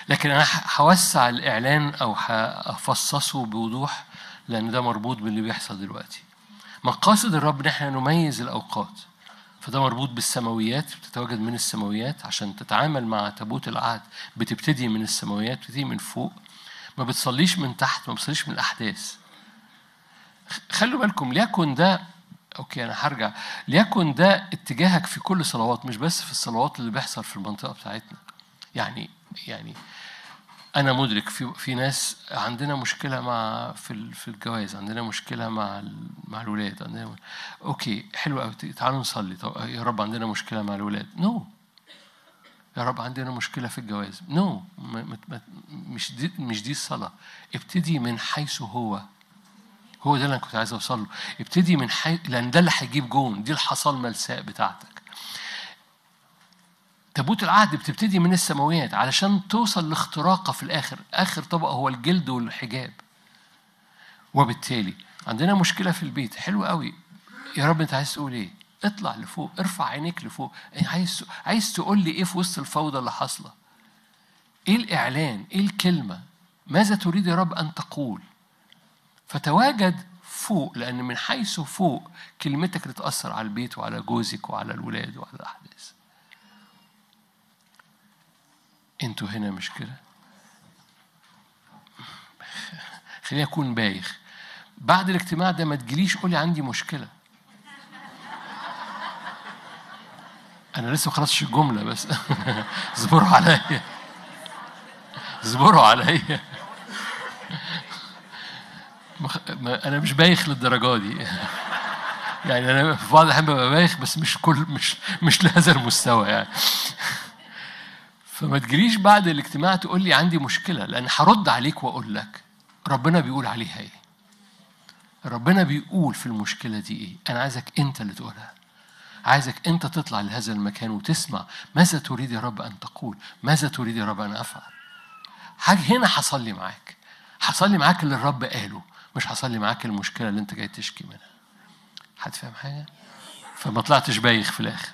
لكن انا ح- هوسع الاعلان او هفصصه بوضوح لان ده مربوط باللي بيحصل دلوقتي مقاصد الرب ان احنا نميز الاوقات فده مربوط بالسماويات بتتواجد من السماويات عشان تتعامل مع تابوت العهد بتبتدي من السماويات بتبتدي من فوق ما بتصليش من تحت ما بتصليش من الاحداث خ- خلوا بالكم ليكن ده اوكي انا هرجع ليكن ده اتجاهك في كل صلوات مش بس في الصلوات اللي بيحصل في المنطقه بتاعتنا يعني يعني انا مدرك في في ناس عندنا مشكله مع في ال- في الجواز عندنا مشكله مع ال- مع الولاد عندنا اوكي حلو قوي تعالوا نصلي طب يا رب عندنا مشكله مع الولاد نو no. يا رب عندنا مشكله في الجواز نو no. م- م- مش دي مش دي الصلاه ابتدي من حيث هو هو ده اللي انا كنت عايز اوصل له ابتدي من حي... لان ده اللي هيجيب جون دي الحصال ملساء بتاعتك تابوت العهد بتبتدي من السماويات علشان توصل لاختراقه في الاخر اخر طبقه هو الجلد والحجاب وبالتالي عندنا مشكله في البيت حلو قوي يا رب انت عايز تقول ايه اطلع لفوق ارفع عينيك لفوق إيه عايز عايز تقول لي ايه في وسط الفوضى اللي حاصله ايه الاعلان ايه الكلمه ماذا تريد يا رب ان تقول فتواجد فوق لأن من حيث فوق كلمتك تتأثر على البيت وعلى جوزك وعلى الولاد وعلى الأحداث انتوا هنا مش كده خليني أكون بايخ بعد الاجتماع ده ما تجيليش قولي عندي مشكلة أنا لسه ما خلصتش الجملة بس اصبروا عليا اصبروا عليا مخ... ما انا مش بايخ للدرجه دي يعني انا في بعض الاحيان ببقى بايخ بس مش كل مش مش لهذا المستوى يعني فما تجريش بعد الاجتماع تقول لي عندي مشكله لان هرد عليك واقول لك ربنا بيقول عليها ايه ربنا بيقول في المشكله دي ايه انا عايزك انت اللي تقولها عايزك انت تطلع لهذا المكان وتسمع ماذا تريد يا رب ان تقول ماذا تريد يا رب ان افعل حاجه هنا هصلي معاك هصلي معاك اللي الرب قاله مش هصلي معاك المشكله اللي انت جاي تشكي منها حد فاهم حاجه فما طلعتش بايخ في الاخر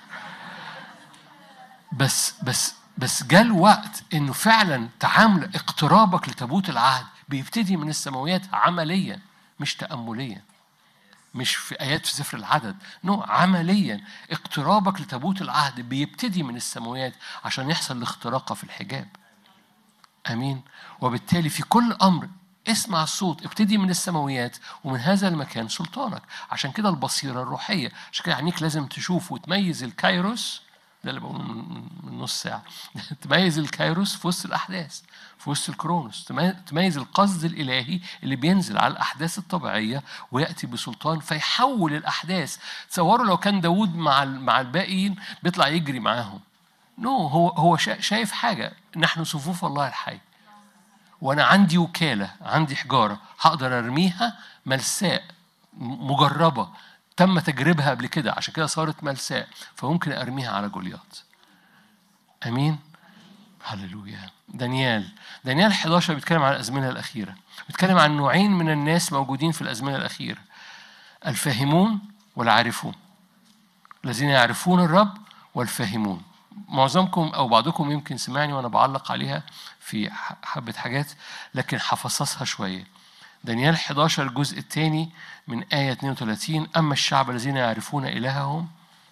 بس بس بس جاء الوقت انه فعلا تعامل اقترابك لتابوت العهد بيبتدي من السماويات عمليا مش تامليا مش في ايات في سفر العدد نو عمليا اقترابك لتابوت العهد بيبتدي من السماويات عشان يحصل الاختراق في الحجاب امين وبالتالي في كل امر اسمع الصوت ابتدي من السماويات ومن هذا المكان سلطانك عشان كده البصيره الروحيه عشان كده عينيك لازم تشوف وتميز الكايروس ده اللي بقوله من من نص ساعه تميز الكايروس في وسط الاحداث في وسط الكرونوس تمي- تميز القصد الالهي اللي بينزل على الاحداث الطبيعيه وياتي بسلطان فيحول الاحداث تصوروا لو كان داوود مع ال- مع الباقيين بيطلع يجري معاهم نو هو هو شا- شايف حاجه نحن صفوف الله الحي وانا عندي وكاله عندي حجاره هقدر ارميها ملساء م- مجربه تم تجربها قبل كده عشان كده صارت ملساء فممكن ارميها على جولياط امين هللويا دانيال دانيال 11 بيتكلم عن الازمنه الاخيره بيتكلم عن نوعين من الناس موجودين في الازمنه الاخيره الفاهمون والعارفون الذين يعرفون الرب والفاهمون معظمكم او بعضكم يمكن سمعني وانا بعلق عليها في ح- حبه حاجات لكن هفصصها شويه دانيال 11 الجزء الثاني من آية 32 أما الشعب الذين يعرفون إلههم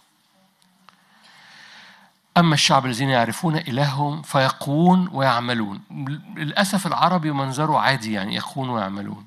أما الشعب الذين يعرفون إلههم فيقوون ويعملون للأسف العربي منظره عادي يعني يقوون ويعملون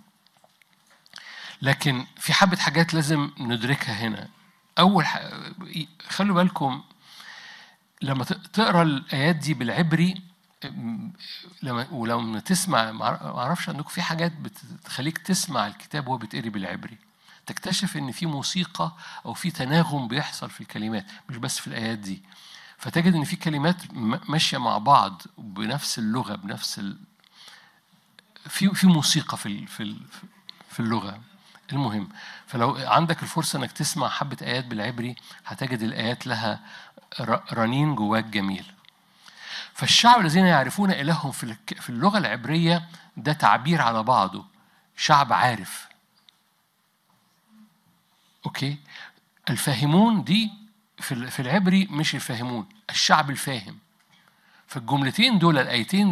لكن في حبة حاجات لازم ندركها هنا أول ح... خلوا بالكم لما ت- تقرا الآيات دي بالعبري أم، لما ولما تسمع ما اعرفش عندكم في حاجات بتخليك تسمع الكتاب وهو بيتقري بالعبري تكتشف ان في موسيقى او في تناغم بيحصل في الكلمات مش بس في الايات دي فتجد ان في كلمات م- ماشيه مع بعض بنفس اللغه بنفس ال... في في موسيقى في ال... في ال... في اللغه المهم فلو عندك الفرصه انك تسمع حبه ايات بالعبري هتجد الايات لها ر- رنين جواك جميل فالشعب الذين يعرفون إلههم في الك- في اللغة العبرية ده تعبير على بعضه شعب عارف أوكي الفاهمون دي في ال- في العبري مش الفاهمون الشعب الفاهم فالجملتين دول الآيتين